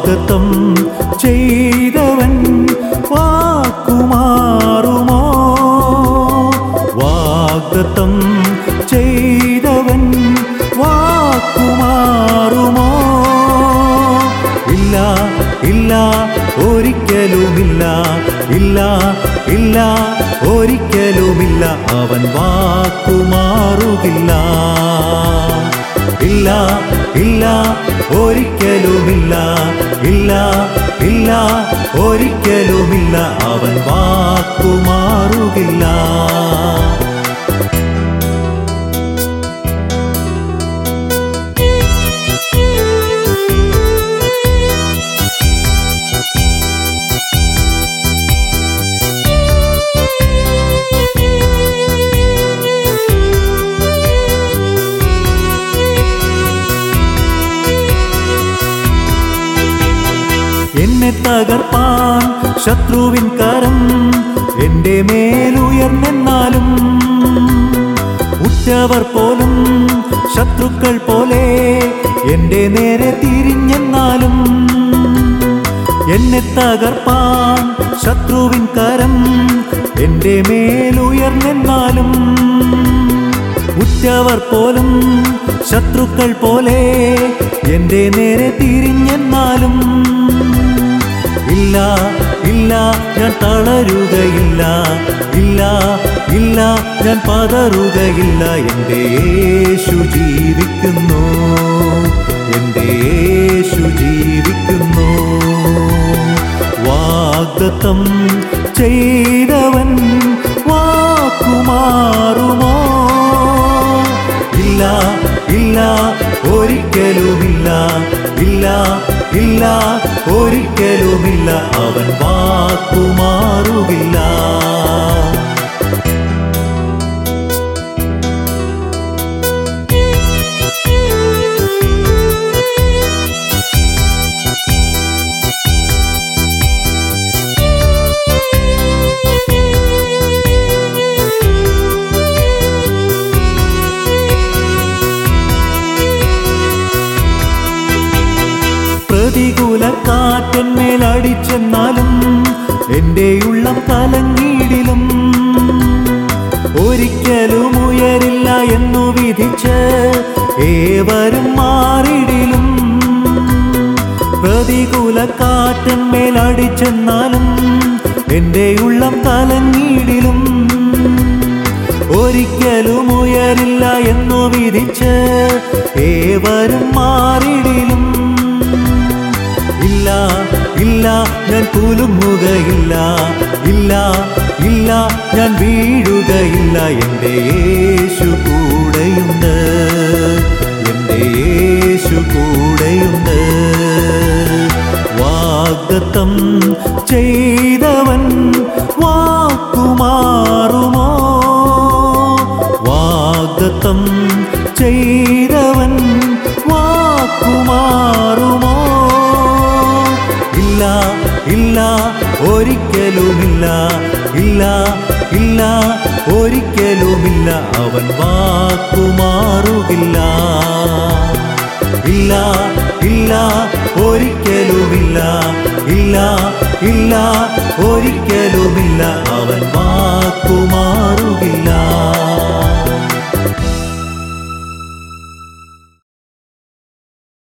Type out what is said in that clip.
വാഗ്ദത്തം ചെയ്തവൻ വാക്കുമാറുമോ വാഗ്ദത്തം ചെയ്തവൻ വാക്കുമാറുമോ ഇല്ല ഇല്ല ഒരിക്കലുമില്ല ഇല്ല ഇല്ല ഒരിക്കലുമില്ല അവൻ വാക്കുമാറുകില്ല ഇല്ല ഇല്ല ഒരിക്കലുമില്ല ഇല്ല ഇല്ല ഒരിക്കലുമില്ല അവൻ വാക്കുമാറുകില്ല എന്നെ തകർപ്പാൻ ശത്രുവിൻ കരം എന്റെ മേലുയർന്നെന്നാലും ഉറ്റവർ പോലും ശത്രുക്കൾ പോലെ എന്റെ നേരെ തിരിഞ്ഞെന്നാലും എന്നെ തകർപ്പാൻ ശത്രുവിൻ കരം എന്റെ മേലുയർന്നെന്നാലും ഉറ്റവർ പോലും ശത്രുക്കൾ പോലെ എന്റെ നേരെ തിരിഞ്ഞെന്നാലും ഇല്ല ഇല്ല ഞാൻ തളരുകയില്ല ഇല്ല ഇല്ല ഞാൻ പതറുകയില്ല എൻ്റെ യേശു ജീവിക്കുന്നു എൻ്റെ യേശു ജീവിക്കുന്നു വാഗ്ദത്തം ചെയ്തവൻ വാക്കുമാറുമോ ഇല്ല ഇല്ല ഒരിക്കലുമില്ല ഇല്ല ഇല്ല ഒരിക്കലുമില്ല അവൻ വാക്കുമാറുകില്ല പ്രതികൂല കാറ്റന്മേൽ അടിച്ചെന്നാലും എൻ്റെ ഉള്ളം കലങ്ങിയിടിലും ഒരിക്കലും ഉയരില്ല എന്നു വിധിച്ച് ഏവരും മാറിടിലും പ്രതികൂല കാറ്റന്മേൽ അടിച്ചെന്നാലും എൻ്റെ ഉള്ളം കലങ്ങിയിടിലും ഒരിക്കലും ഉയരില്ല എന്നു വിധിച്ച് ഏവരും മാറിടിലും ഇല്ല ഇല്ല ഞാൻ കുലുങ്ങുകയില്ല ഇല്ല ഇല്ല ഞാൻ വീഴുകയില്ല എൻ്റെ യേശു കൂടെയുണ്ട് എൻ്റെ യേശു കൂടെയുണ്ട് വാഗ്ദത്തം ചെയ്തവൻ വാക്കുമാറുമോ വാഗ്ദത്തം ചെയ്തവൻ വാക്കുമാറുമോ ഇല്ല ഇല്ല ഒരിക്കലുമില്ല ഇല്ല ഇല്ല ഒരിക്കലുമില്ല അവൻ വാക്കുമാറുകില്ല ഇല്ല ഇല്ല ഒരിക്കലുമില്ല ഇല്ല ഇല്ല ഒരിക്കലുമില്ല അവൻ വാക്കുമാ